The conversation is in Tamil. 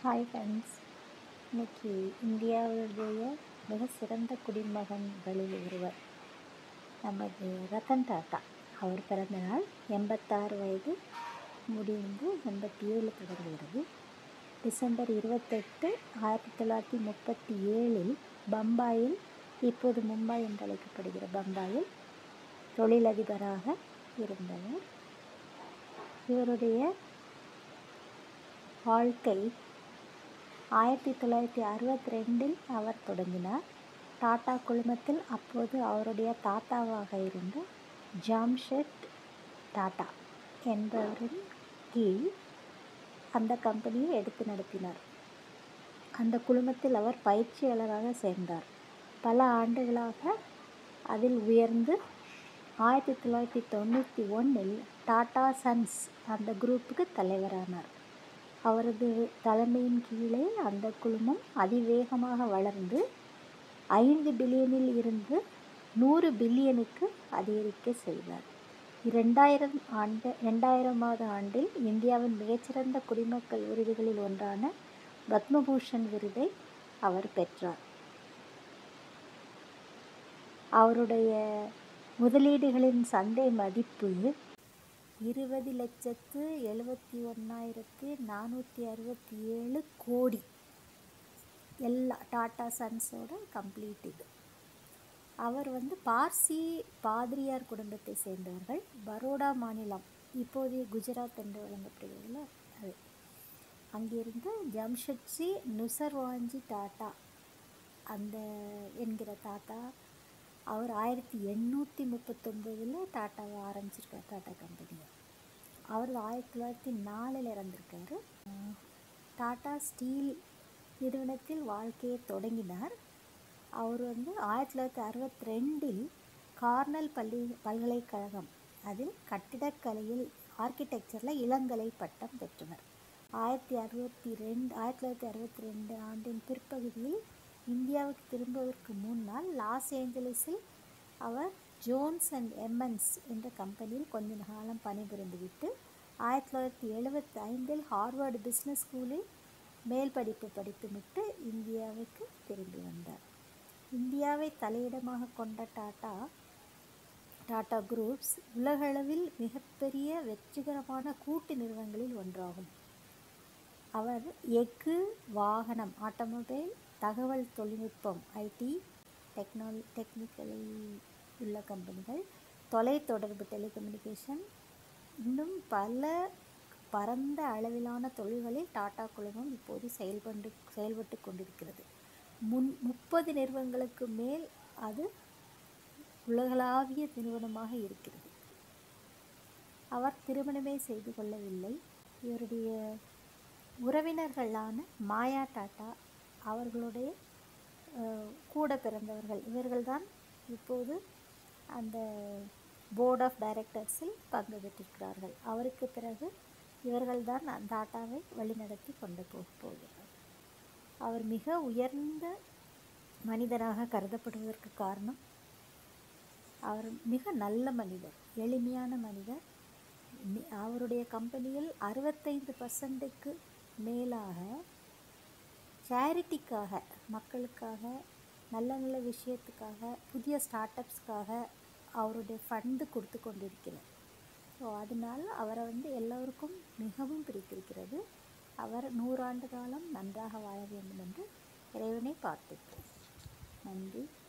ஹாய் ஃப்ரெண்ட்ஸ் இன்னைக்கு இந்தியாவுடைய மிக சிறந்த குடிமகன்களில் ஒருவர் நமது ரத்தன் டாட்டா அவர் பிறந்த நாள் எண்பத்தாறு வயது முடிந்து எண்பத்தி ஏழு தொடங்குகிறது டிசம்பர் இருபத்தெட்டு ஆயிரத்தி தொள்ளாயிரத்தி முப்பத்தி ஏழில் பம்பாயில் இப்போது மும்பை என்று அழைக்கப்படுகிற பம்பாயில் தொழிலதிபராக இருந்தவர் இவருடைய வாழ்க்கை ஆயிரத்தி தொள்ளாயிரத்தி அறுபத்தி ரெண்டில் அவர் தொடங்கினார் டாடா குழுமத்தில் அப்போது அவருடைய தாத்தாவாக இருந்த ஜாம்ஷெட் டாடா என்பவரின் கீழ் அந்த கம்பெனியை எடுத்து நடத்தினார் அந்த குழுமத்தில் அவர் பயிற்சியாளராக சேர்ந்தார் பல ஆண்டுகளாக அதில் உயர்ந்து ஆயிரத்தி தொள்ளாயிரத்தி தொண்ணூற்றி ஒன்றில் டாடா சன்ஸ் அந்த குரூப்புக்கு தலைவரானார் அவரது தலைமையின் கீழே அந்த குழுமம் அதிவேகமாக வளர்ந்து ஐந்து பில்லியனில் இருந்து நூறு பில்லியனுக்கு அதிகரிக்க செய்தார் இரண்டாயிரம் ஆண்டு ரெண்டாயிரமாவது ஆண்டில் இந்தியாவின் மிகச்சிறந்த குடிமக்கள் விருதுகளில் ஒன்றான பத்மபூஷன் விருதை அவர் பெற்றார் அவருடைய முதலீடுகளின் சந்தை மதிப்பு இருபது லட்சத்து எழுபத்தி ஒன்றாயிரத்தி நானூற்றி அறுபத்தி ஏழு கோடி எல்லா டாடா சன்ஸோட கம்ப்ளீட் இது அவர் வந்து பார்சி பாதிரியார் குடும்பத்தை சேர்ந்தவர்கள் பரோடா மாநிலம் இப்போதைய குஜராத் என்று வழங்கப்படுகிறதுல அது அங்கிருந்து ஜம்ஷெட்ஜி நுசர்வாஞ்சி டாட்டா அந்த என்கிற தாத்தா அவர் ஆயிரத்தி எண்ணூற்றி முப்பத்தொம்போதில் டாட்டாவை ஆரம்பிச்சிருக்கார் டாட்டா கம்பெனியை அவர் ஆயிரத்தி தொள்ளாயிரத்தி நாலில் இறந்திருக்காரு டாட்டா ஸ்டீல் நிறுவனத்தில் வாழ்க்கையை தொடங்கினார் அவர் வந்து ஆயிரத்தி தொள்ளாயிரத்தி அறுபத்தி ரெண்டில் கார்னல் பள்ளி பல்கலைக்கழகம் அதில் கட்டிடக்கலையில் ஆர்கிடெக்சரில் இளங்கலை பட்டம் பெற்றனர் ஆயிரத்தி அறுபத்தி ரெண்டு ஆயிரத்தி தொள்ளாயிரத்தி அறுபத்தி ரெண்டு ஆண்டின் பிற்பகுதியில் இந்தியாவுக்கு திரும்புவதற்கு முன்னால் லாஸ் ஏஞ்சலிஸில் அவர் ஜோன்ஸ் அண்ட் எம்மன்ஸ் என்ற கம்பெனியில் கொஞ்ச காலம் பணிபுரிந்துவிட்டு ஆயிரத்தி தொள்ளாயிரத்தி எழுபத்தி ஐந்தில் ஹார்வர்டு பிஸ்னஸ் ஸ்கூலில் மேல் படிப்பு படித்துவிட்டு இந்தியாவுக்கு திரும்பி வந்தார் இந்தியாவை தலையிடமாக கொண்ட டாடா டாடா குரூப்ஸ் உலகளவில் மிகப்பெரிய வெற்றிகரமான கூட்டு நிறுவனங்களில் ஒன்றாகும் அவர் எஃகு வாகனம் ஆட்டோமொபைல் தகவல் தொழில்நுட்பம் ஐடி டெக்னாலி டெக்னிக்கலில் உள்ள கம்பெனிகள் தொலைத்தொடர்பு டெலிகம்யூனிகேஷன் இன்னும் பல பரந்த அளவிலான தொழில்களில் டாடா குழுமம் இப்போது செயல்பட்டு செயல்பட்டு கொண்டிருக்கிறது முன் முப்பது நிறுவனங்களுக்கு மேல் அது உலகளாவிய நிறுவனமாக இருக்கிறது அவர் திருமணமே செய்து கொள்ளவில்லை இவருடைய உறவினர்களான மாயா டாட்டா அவர்களுடைய கூட பிறந்தவர்கள் இவர்கள்தான் இப்போது அந்த போர்ட் ஆஃப் டைரக்டர்ஸில் பங்கு பெற்றிருக்கிறார்கள் அவருக்கு பிறகு இவர்கள்தான் டாட்டாவை வழிநடத்தி கொண்டு போக போகிறார் அவர் மிக உயர்ந்த மனிதராக கருதப்படுவதற்கு காரணம் அவர் மிக நல்ல மனிதர் எளிமையான மனிதர் அவருடைய கம்பெனியில் அறுபத்தைந்து பர்சன்ட்டுக்கு மேலாக சேரிட்டிக்காக மக்களுக்காக நல்ல நல்ல விஷயத்துக்காக புதிய ஸ்டார்ட் அப்ஸ்க்காக அவருடைய ஃபண்டு கொடுத்து கொண்டிருக்கிறார் ஸோ அதனால் அவரை வந்து எல்லோருக்கும் மிகவும் பிடித்திருக்கிறது அவர் நூறாண்டு காலம் நன்றாக வாழ வேண்டும் என்று இறைவனை பார்த்துக்கிறேன் நன்றி